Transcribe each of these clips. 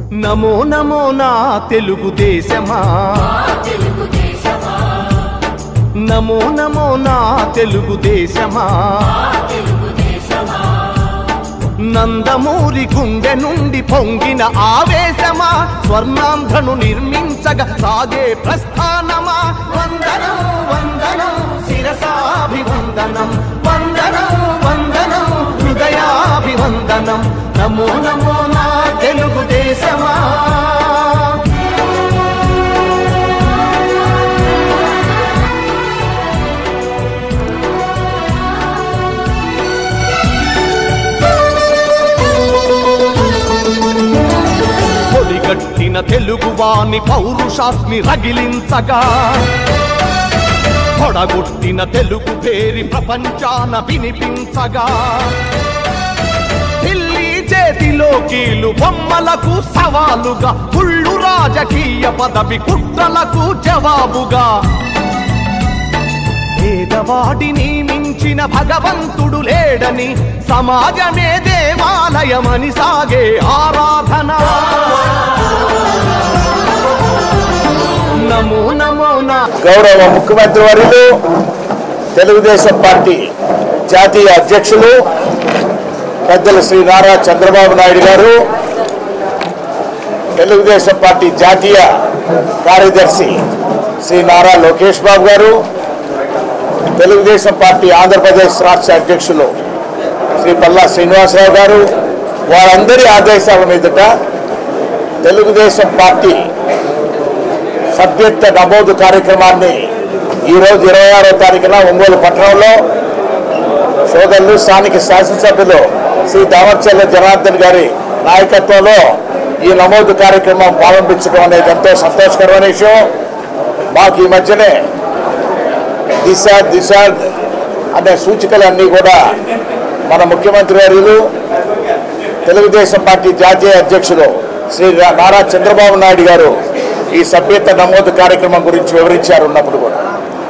నమో నమో నా తెలుగుదేశమా నమో నమో నా తెలుగుదేశమా నందమూరి గుండె నుండి పొంగిన ఆవేశమా స్వర్ణాంధ్రను నిర్మించగా సాగే ప్రస్థానమా వందనం వందనం శిరసాభివందనం వందనం వందనం హృదయాభివందనం నమో నమో నా తెలుగుదేశమా పొడిగట్టిన తెలుగువాని పౌరుషాస్మి రగిలించగా పొడగొట్టిన తెలుగు పేరి ప్రపంచాన వినిపించగా ఢిల్లీ చేతిలో కీలు బొమ్మలకు సవాలుగా కుళ్ళు రాజకీయ పదవి కుట్రలకు జవాబుగా పేదవాడిని మించిన భగవంతుడు లేడని సమాజమే దేవాలయమని సాగే ఆరాధన నమో నమో నా గౌరవ ముఖ్యమంత్రి వర్యులు తెలుగుదేశం పార్టీ జాతీయ అధ్యక్షులు పెద్దలు శ్రీ నారా చంద్రబాబు నాయుడు గారు తెలుగుదేశం పార్టీ జాతీయ కార్యదర్శి శ్రీ నారా లోకేష్ బాబు గారు తెలుగుదేశం పార్టీ ఆంధ్రప్రదేశ్ రాష్ట్ర అధ్యక్షులు శ్రీ పల్లా శ్రీనివాసరావు గారు వారందరి ఆదేశాల మీదట తెలుగుదేశం పార్టీ సభ్యత్వ నమోదు కార్యక్రమాన్ని ఈరోజు ఇరవై ఆరో తారీఖున ఒంగోలు పట్టణంలో సోదరులు స్థానిక శాసనసభ్యులు శ్రీ దామర్చల్ల జనార్దన్ గారి నాయకత్వంలో ఈ నమోదు కార్యక్రమం ప్రారంభించడం అనేది ఎంతో సంతోషకరమైన విషయం మాకు ఈ మధ్యనే దిశ దిశ అనే సూచికలన్నీ కూడా మన ముఖ్యమంత్రి వర్యులు తెలుగుదేశం పార్టీ జాతీయ అధ్యక్షులు శ్రీ రా- నారా చంద్రబాబు నాయుడు గారు ఈ సభ్యత నమోదు కార్యక్రమం గురించి వివరించారు ఉన్నప్పుడు కూడా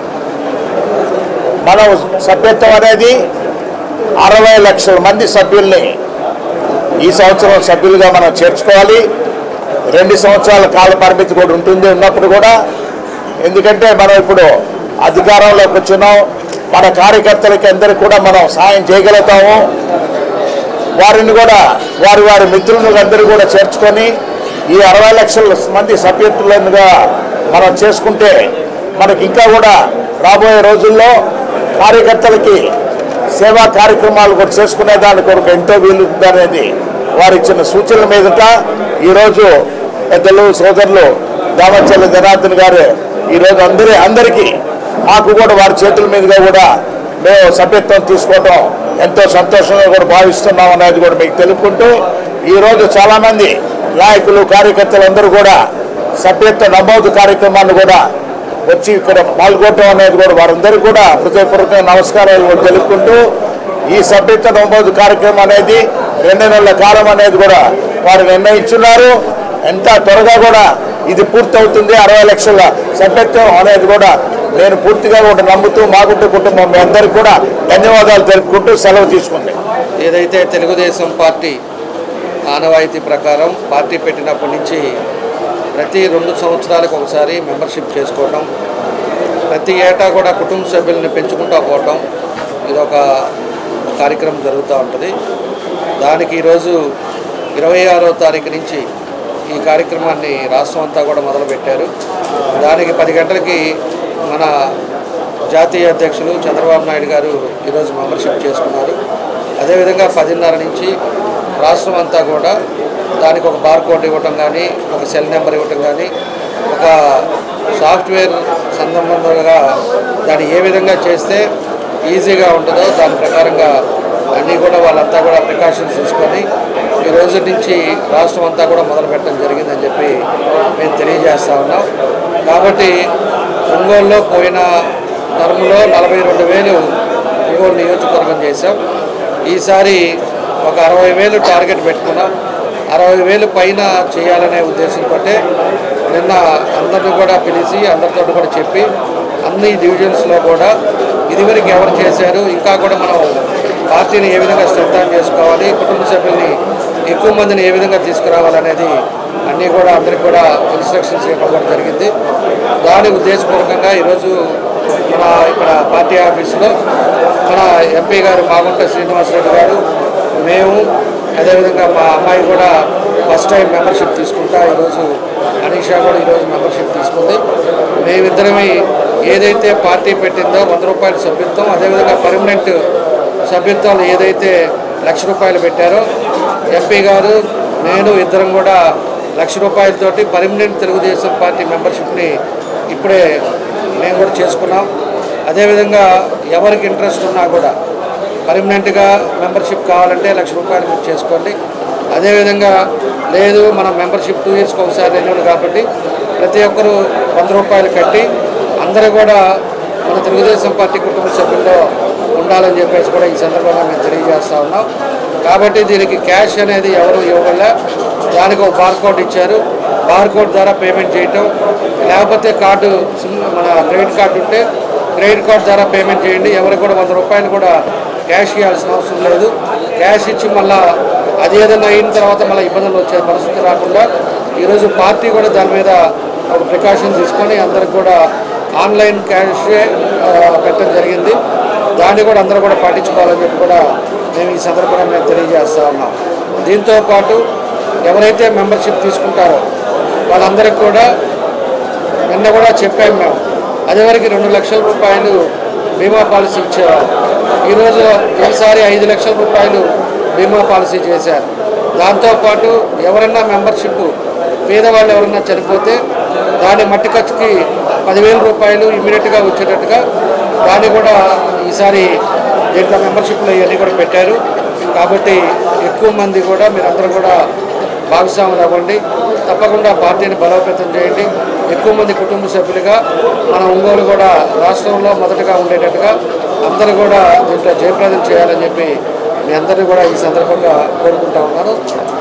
మనం సభ్యత్వం అనేది అరవై లక్షల మంది సభ్యుల్ని ఈ సంవత్సరం సభ్యులుగా మనం చేర్చుకోవాలి రెండు సంవత్సరాల కాల పరిమితి కూడా ఉంటుంది ఉన్నప్పుడు కూడా ఎందుకంటే మనం ఇప్పుడు అధికారంలోకి వచ్చినాం మన కార్యకర్తలకి అందరికీ కూడా మనం సాయం చేయగలుగుతాము వారిని కూడా వారి వారి మిత్రులను అందరూ కూడా చేర్చుకొని ఈ అరవై లక్షల మంది సభ్యత్తులుగా మనం చేసుకుంటే మనకి ఇంకా కూడా రాబోయే రోజుల్లో కార్యకర్తలకి సేవా కార్యక్రమాలు కూడా చేసుకునే దాని కొరకు ఎంతో వీలుందనేది వారు ఇచ్చిన సూచనల మీదట ఈరోజు పెద్దలు సోదరులు దామచల్ల జనార్దన్ గారు ఈరోజు అందరి అందరికీ మాకు కూడా వారి చేతుల మీదుగా కూడా మేము సభ్యత్వం తీసుకోవటం ఎంతో సంతోషంగా కూడా భావిస్తున్నాం అనేది కూడా మీకు తెలుపుకుంటూ ఈరోజు చాలామంది నాయకులు కార్యకర్తలు అందరూ కూడా సభ్యత్వ నమోదు కార్యక్రమాన్ని కూడా వచ్చి ఇక్కడ పాల్గొనడం అనేది కూడా వారందరూ కూడా హృదయపూర్వక నమస్కారాలు కూడా తెలుపుకుంటూ ఈ సభ్యత్వ నమోదు కార్యక్రమం అనేది రెండు నెలల కాలం అనేది కూడా వారు నిర్ణయించున్నారు ఎంత త్వరగా కూడా ఇది పూర్తవుతుంది అరవై లక్షల సభ్యత్వం అనేది కూడా నేను పూర్తిగా కూడా నమ్ముతూ మాగుంట కుటుంబం మీ అందరికీ కూడా ధన్యవాదాలు తెలుపుకుంటూ సెలవు తీసుకుంది ఏదైతే తెలుగుదేశం పార్టీ ఆనవాయితీ ప్రకారం పార్టీ పెట్టినప్పటి నుంచి ప్రతి రెండు సంవత్సరాలకు ఒకసారి మెంబర్షిప్ చేసుకోవటం ప్రతి ఏటా కూడా కుటుంబ సభ్యుల్ని పెంచుకుంటూ పోవటం ఇది ఒక కార్యక్రమం జరుగుతూ ఉంటుంది దానికి ఈరోజు ఇరవై ఆరో తారీఖు నుంచి ఈ కార్యక్రమాన్ని రాష్ట్రం అంతా కూడా మొదలుపెట్టారు దానికి పది గంటలకి మన జాతీయ అధ్యక్షులు చంద్రబాబు నాయుడు గారు ఈరోజు మెంబర్షిప్ చేసుకున్నారు అదేవిధంగా పదిన్నర నుంచి రాష్ట్రం అంతా కూడా దానికి ఒక బార్ కోడ్ ఇవ్వటం కానీ ఒక సెల్ నెంబర్ ఇవ్వటం కానీ ఒక సాఫ్ట్వేర్ సంబంధంగా దాన్ని ఏ విధంగా చేస్తే ఈజీగా ఉంటుందో దాని ప్రకారంగా అన్నీ కూడా వాళ్ళంతా కూడా ప్రికాషన్స్ తీసుకొని ఈ రోజు నుంచి రాష్ట్రం అంతా కూడా మొదలు పెట్టడం జరిగిందని చెప్పి మేము తెలియజేస్తా ఉన్నాం కాబట్టి ఒంగోలులో పోయిన టర్మ్లో నలభై రెండు వేలు ఒంగోలు నియోజకవర్గం చేశాం ఈసారి ఒక అరవై వేలు టార్గెట్ పెట్టుకున్నాం అరవై వేలు పైన చేయాలనే ఉద్దేశంతో నిన్న అందరిని కూడా పిలిచి అందరితో కూడా చెప్పి అన్ని డివిజన్స్లో కూడా ఇదివరకు ఎవరు చేశారు ఇంకా కూడా మనం పార్టీని ఏ విధంగా శ్రద్ధ చేసుకోవాలి కుటుంబ సభ్యుల్ని ఎక్కువ మందిని ఏ విధంగా తీసుకురావాలనేది అన్నీ కూడా అందరికి కూడా ఇన్స్ట్రక్షన్స్ ఇవ్వడం కూడా జరిగింది దాని ఉద్దేశపూర్వకంగా ఈరోజు మన ఇక్కడ పార్టీ ఆఫీసులో మన ఎంపీ గారు మాగుంట శ్రీనివాసరెడ్డి గారు మేము అదేవిధంగా మా అమ్మాయి కూడా ఫస్ట్ టైం మెంబర్షిప్ తీసుకుంటా ఈరోజు అనీషా కూడా ఈరోజు మెంబర్షిప్ తీసుకుంది మేమిద్దరమే ఏదైతే పార్టీ పెట్టిందో వంద రూపాయల సభ్యత్వం అదేవిధంగా పర్మనెంట్ సభ్యత్వాలు ఏదైతే లక్ష రూపాయలు పెట్టారో ఎంపీ గారు నేను ఇద్దరం కూడా లక్ష రూపాయలతోటి పర్మనెంట్ తెలుగుదేశం పార్టీ మెంబర్షిప్ని ఇప్పుడే మేము కూడా చేసుకున్నాం అదేవిధంగా ఎవరికి ఇంట్రెస్ట్ ఉన్నా కూడా పర్మనెంట్గా మెంబర్షిప్ కావాలంటే లక్ష రూపాయలు మీరు చేసుకోండి అదేవిధంగా లేదు మనం మెంబర్షిప్ టూ ఇయర్స్కి ఒకసారి రెన్యూల్ కాబట్టి ప్రతి ఒక్కరూ వంద రూపాయలు కట్టి అందరూ కూడా మన తెలుగుదేశం పార్టీ కుటుంబ సభ్యుల్లో ఉండాలని చెప్పేసి కూడా ఈ సందర్భంగా మేము తెలియజేస్తా ఉన్నాం కాబట్టి దీనికి క్యాష్ అనేది ఎవరు ఇవ్వగల దానికి ఒక బార్కోడ్ ఇచ్చారు బార్కోడ్ ద్వారా పేమెంట్ చేయటం లేకపోతే కార్డు సిమ్- మన క్రెడిట్ కార్డు ఉంటే క్రెడిట్ కార్డు ద్వారా పేమెంట్ చేయండి ఎవరికి కూడా వంద రూపాయలు కూడా క్యాష్ ఇవ్వాల్సిన అవసరం లేదు క్యాష్ ఇచ్చి మళ్ళా అది ఏదైనా అయిన తర్వాత మళ్ళీ ఇబ్బందులు వచ్చే పరిస్థితి రాకుండా ఈరోజు పార్టీ కూడా దాని మీద ఒక ప్రికాషన్ తీసుకొని అందరికి కూడా ఆన్లైన్ క్యాష్ పెట్టడం జరిగింది దాన్ని కూడా అందరూ కూడా పాటించుకోవాలని చెప్పి కూడా మేము ఈ సందర్భంగా మేము తెలియజేస్తా ఉన్నాం దీంతో పాటు ఎవరైతే మెంబర్షిప్ తీసుకుంటారో వాళ్ళందరికీ కూడా నిన్న కూడా చెప్పాము మేము అదేవరకు రెండు లక్షల రూపాయలు బీమా పాలసీ ఇచ్చేవారు ఈరోజు ఈసారి ఐదు లక్షల రూపాయలు బీమా పాలసీ చేశారు దాంతోపాటు ఎవరన్నా మెంబర్షిప్ పేదవాళ్ళు ఎవరన్నా చనిపోతే దాని మట్టి ఖర్చుకి పదివేల రూపాయలు ఇమీడియట్గా వచ్చేటట్టుగా దాన్ని కూడా ఈసారి దీంట్లో మెంబర్షిప్లు ఇవన్నీ కూడా పెట్టారు కాబట్టి ఎక్కువ మంది కూడా మీరందరూ కూడా భాగస్వాములు అవ్వండి తప్పకుండా పార్టీని బలోపేతం చేయండి ఎక్కువ మంది కుటుంబ సభ్యులుగా మన ఒంగోలు కూడా రాష్ట్రంలో మొదటగా ఉండేటట్టుగా అందరూ కూడా దీంట్లో జయప్రదం చేయాలని చెప్పి మీ అందరినీ కూడా ఈ సందర్భంగా కోరుకుంటా ఉన్నాను